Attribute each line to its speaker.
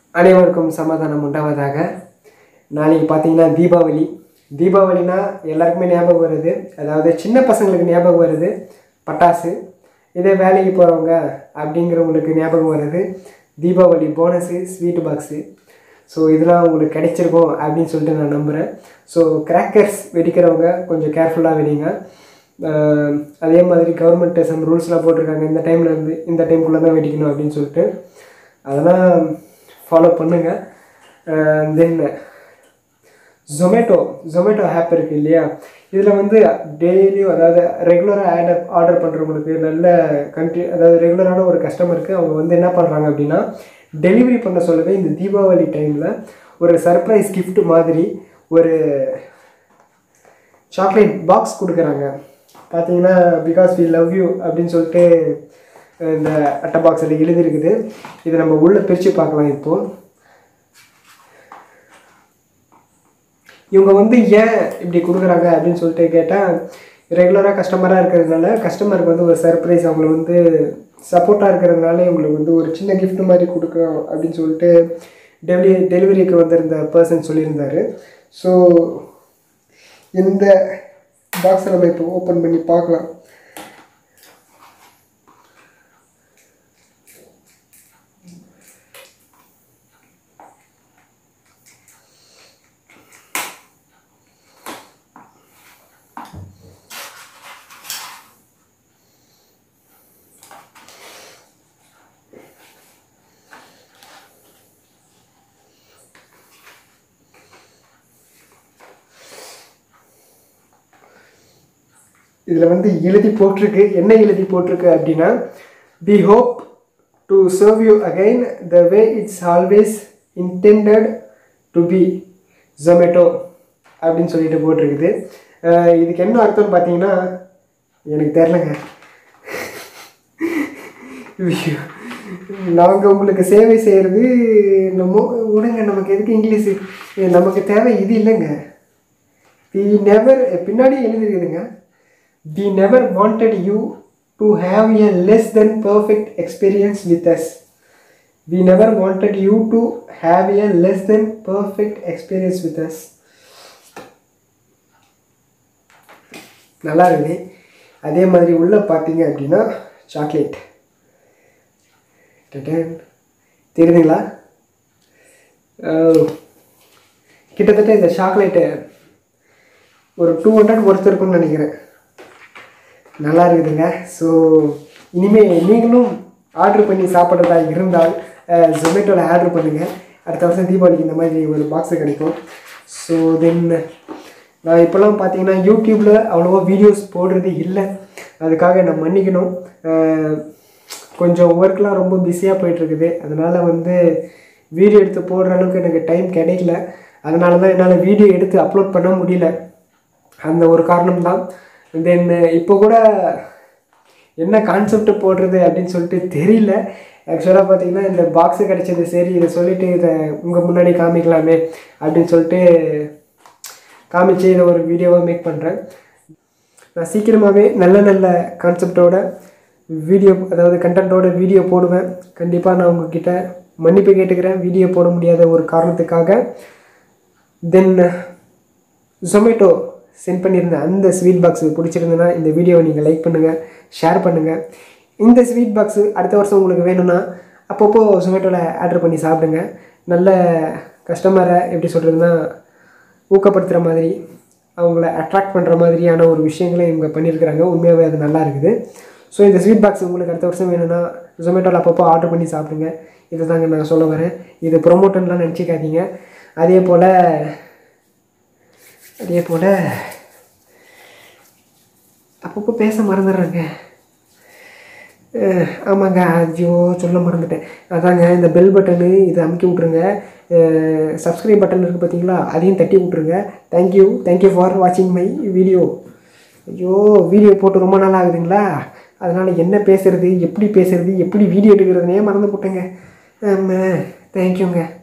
Speaker 1: அனைவருக்கும் சமாதானம் உண்டாவதாக நாளைக்கு பார்த்தீங்கன்னா தீபாவளி தீபாவளினா எல்லாருக்குமே ஞாபகம் வருது அதாவது சின்ன பசங்களுக்கு ஞாபகம் வருது பட்டாசு இதே வேலைக்கு போகிறவங்க அப்படிங்கிறவங்களுக்கு ஞாபகம் வருது Deepavali bonus sweet box so இதெல்லாம் உங்களுக்கு கிடைச்சிருக்கும் அப்படின்னு சொல்லிட்டு நான் நம்புகிறேன் ஸோ கிராக்கர்ஸ் வெடிக்கிறவங்க கொஞ்சம் கேர்ஃபுல்லாக வெடிங்க ஆஹ் அதே மாதிரி கவர்மெண்ட் சம் ரூல்ஸ்லாம் போட்டிருக்காங்க இந்த டைமில் இருந்து இந்த டைம்குள்ளே தான் வெடிக்கணும் அப்படின்னு சொல்லிட்டு அதெல்லாம் ஃபாலோ பண்ணுங்கள் தென் ஜொமேட்டோ ஜொமேட்டோ ஆப் இருக்குது இல்லையா இதில் வந்து டெய்லியும் அதாவது ரெகுலராக ஆர்டர் ஆர்டர் பண்ணுறவங்களுக்கு நல்ல கண்ட்ரி அதாவது ரெகுலரான ஒரு கஸ்டமருக்கு அவங்க வந்து என்ன பண்ணுறாங்க அப்படின்னா டெலிவரி பண்ண சொல்லவே இந்த தீபாவளி டைமில் ஒரு சர்ப்ரைஸ் gift மாதிரி ஒரு சாக்லேட் பாக்ஸ் கொடுக்குறாங்க பார்த்தீங்கன்னா பிகாஸ் வி லவ் யூ அப்படின்னு சொல்லிட்டு இந்த அட்டை பாக்ஸில் எழுதியிருக்குது இதை நம்ம உள்ளே பிரித்து பார்க்கலாம் இப்போது இவங்க வந்து ஏன் இப்படி கொடுக்குறாங்க அப்படின்னு சொல்லிட்டு கேட்டால் ரெகுலராக கஸ்டமராக இருக்கிறதுனால கஸ்டமருக்கு வந்து ஒரு சர்ப்ரைஸ் அவங்கள வந்து சப்போர்ட்டாக இருக்கிறதுனால இவங்களுக்கு வந்து ஒரு சின்ன gift மாதிரி கொடுக்குறோம் அப்படின்னு சொல்லிட்டு டெலிவரி டெலிவரிக்கு வந்திருந்த பர்சன் சொல்லியிருந்தாரு ஸோ இந்த பாக்ஸை நம்ம இப்போ ஓப்பன் பண்ணி பார்க்கலாம் இதில் வந்து எழுதி போட்டிருக்கு என்ன எழுதி போட்டிருக்கு அப்படின்னா we hope to serve you again the way it's always intended to be Zomato அப்படின்னு சொல்லிட்டு போட்டிருக்குது அஹ் இதுக்கு என்ன அர்த்தம்னு பார்த்தீங்கன்னா எனக்கு தெரிலங்க நாங்கள் உங்களுக்கு சேவை செய்கிறது நம்ம விடுங்க நமக்கு எதுக்கு இங்கிலீஷு நமக்கு தேவை இது இல்லைங்க வி நெவர் பின்னாடி எழுதிருக்குதுங்க we never wanted you to have a less than perfect experience with us we never wanted you to have a less than perfect experience with us நல்லா இருக்குது அதே மாதிரி உள்ளே பார்த்தீங்க அப்படின்னா சாக்லேட் டடன். தெரியுதுங்களா அஹ், கிட்டத்தட்ட இந்த சாக்லேட்டு ஒரு டூ ஹண்ட்ரட் ஒர்த் இருக்கும்னு நினைக்கிறேன் நல்லா இருக்குதுங்க ஸோ இனிமேல் நீங்களும் ஆர்டர் பண்ணி சாப்பிட்றதா இருந்தால் ஜொமேட்டோவில் ஆர்டர் பண்ணுங்கள் அடுத்த வருஷம் தீபாவளிக்கு இந்த மாதிரி ஒரு பாக்ஸு கிடைக்கும் ஸோ தென் நான் இப்போல்லாம் பார்த்தீங்கன்னா யூடியூப்பில் அவ்வளோவா வீடியோஸ் போடுறது இல்லை அதுக்காக நான் மன்னிக்கணும் அஹ், கொஞ்சம் ஒர்க்லாம் ரொம்ப பிஸியாக போயிட்டுருக்குது அதனால் வந்து வீடியோ எடுத்து போடுற அளவுக்கு எனக்கு டைம் கிடைக்கல அதனால தான் என்னால் வீடியோ எடுத்து அப்லோட் பண்ண முடியல அந்த ஒரு காரணம் தான் தென் இப்போ கூட என்ன கான்செப்ட் போடுறது அப்படின்னு சொல்லிட்டு தெரியல ஆக்சுவலாக பார்த்தீங்கன்னா இந்த பாக்ஸு கிடைச்சது சரி இதை சொல்லிட்டு இதை உங்கள் முன்னாடி காமிக்கலாமே அப்படின்னு சொல்லிட்டு காமிச்சு இதை ஒரு வீடியோவாக மேக் பண்ணுறேன் நான் சீக்கிரமாகவே நல்ல நல்ல கான்செப்டோட வீடியோ அதாவது கண்டென்ட்டோட வீடியோ போடுவேன் கண்டிப்பாக நான் உங்ககிட்ட மன்னிப்பு கேட்டுக்கிறேன் வீடியோ போட முடியாத ஒரு காரணத்துக்காக தென் ஜொமேட்டோ சென்ட் பண்ணியிருந்த அந்த ஸ்வீட் பாக்ஸ் பிடிச்சிருந்ததுன்னா இந்த வீடியோவை நீங்கள் லைக் பண்ணுங்கள் ஷேர் பண்ணுங்கள் இந்த ஸ்வீட் பாக்ஸு அடுத்த வருஷம் உங்களுக்கு வேணும்னா அப்பப்போ ஜொமேட்டோவில் ஆர்டர் பண்ணி சாப்பிடுங்க நல்ல கஸ்டமரை எப்படி சொல்கிறதுனா ஊக்கப்படுத்துகிற மாதிரி அவங்கள அட்ராக்ட் பண்ணுற மாதிரியான ஒரு விஷயங்களை இவங்க பண்ணியிருக்கிறாங்க உண்மையாகவே அது நல்லா இருக்குது ஸோ இந்த ஸ்வீட் பாக்ஸ் உங்களுக்கு அடுத்த வருஷம் வேணும்னா ஜொமேட்டோவில் அப்பப்போ ஆர்டர் பண்ணி சாப்பிடுங்க இதை தாங்க நான் சொல்ல வரேன் இது ப்ரொமோட்டன்லாம் நினச்சிக்காதீங்க அதே போல் அதே போல் அப்பப்போ பேச மறந்துடுறேங்க அஹ், ஆமாங்க ஐயோ சொல்ல மறந்துட்டேன் அதாங்க இந்த பெல் பட்டனு இதை அமுக்கி விட்ருங்க சப்ஸ்கிரைப் பட்டன் இருக்குது பார்த்தீங்களா அதையும் தட்டி விட்ருங்க தேங்க்யூ தேங்க்யூ ஃபார் வாட்சிங் மை வீடியோ ஐயோ வீடியோ போட்டு ரொம்ப நாள் ஆகுதுங்களா அதனால் என்ன பேசுறது எப்படி பேசுறது எப்படி வீடியோ எடுக்கிறதுனே மறந்து போட்டேங்க ஆமாம் தேங்க்யூங்க